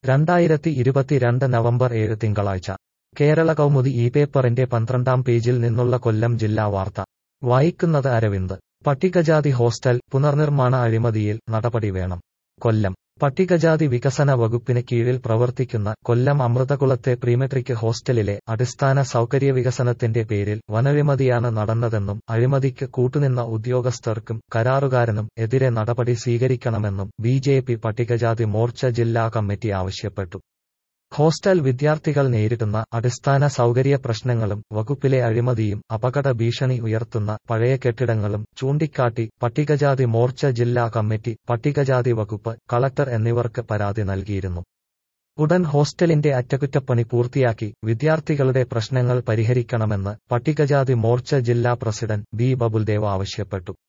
രണ്ടായിരത്തി ഇരുപത്തിരണ്ട് നവംബർ ഏഴ് തിങ്കളാഴ്ച കേരള കൗമുദി ഈ പേപ്പറിന്റെ പന്ത്രണ്ടാം പേജിൽ നിന്നുള്ള കൊല്ലം ജില്ലാ വാർത്ത വായിക്കുന്നത് അരവിന്ദ് പട്ടികജാതി ഹോസ്റ്റൽ പുനർനിർമ്മാണ അഴിമതിയിൽ നടപടി വേണം കൊല്ലം പട്ടികജാതി വികസന വകുപ്പിന് കീഴിൽ പ്രവർത്തിക്കുന്ന കൊല്ലം അമൃതകുളത്തെ പ്രീമെട്രിക് ഹോസ്റ്റലിലെ അടിസ്ഥാന സൗകര്യ വികസനത്തിന്റെ പേരിൽ വനഴിമതിയാണ് നടന്നതെന്നും അഴിമതിക്ക് കൂട്ടുനിന്ന ഉദ്യോഗസ്ഥർക്കും കരാറുകാരനും എതിരെ നടപടി സ്വീകരിക്കണമെന്നും ബി ജെ പി പട്ടികജാതി മോർച്ച ജില്ലാ കമ്മിറ്റി ആവശ്യപ്പെട്ടു ഹോസ്റ്റൽ വിദ്യാർത്ഥികൾ നേരിടുന്ന അടിസ്ഥാന സൗകര്യ പ്രശ്നങ്ങളും വകുപ്പിലെ അഴിമതിയും അപകട ഭീഷണി ഉയർത്തുന്ന പഴയ കെട്ടിടങ്ങളും ചൂണ്ടിക്കാട്ടി പട്ടികജാതി മോർച്ച ജില്ലാ കമ്മിറ്റി പട്ടികജാതി വകുപ്പ് കളക്ടർ എന്നിവർക്ക് പരാതി നൽകിയിരുന്നു ഉടൻ ഹോസ്റ്റലിന്റെ അറ്റകുറ്റപ്പണി പൂർത്തിയാക്കി വിദ്യാർത്ഥികളുടെ പ്രശ്നങ്ങൾ പരിഹരിക്കണമെന്ന് പട്ടികജാതി മോർച്ച ജില്ലാ പ്രസിഡന്റ് ബി ബബുൽദേവ് ആവശ്യപ്പെട്ടു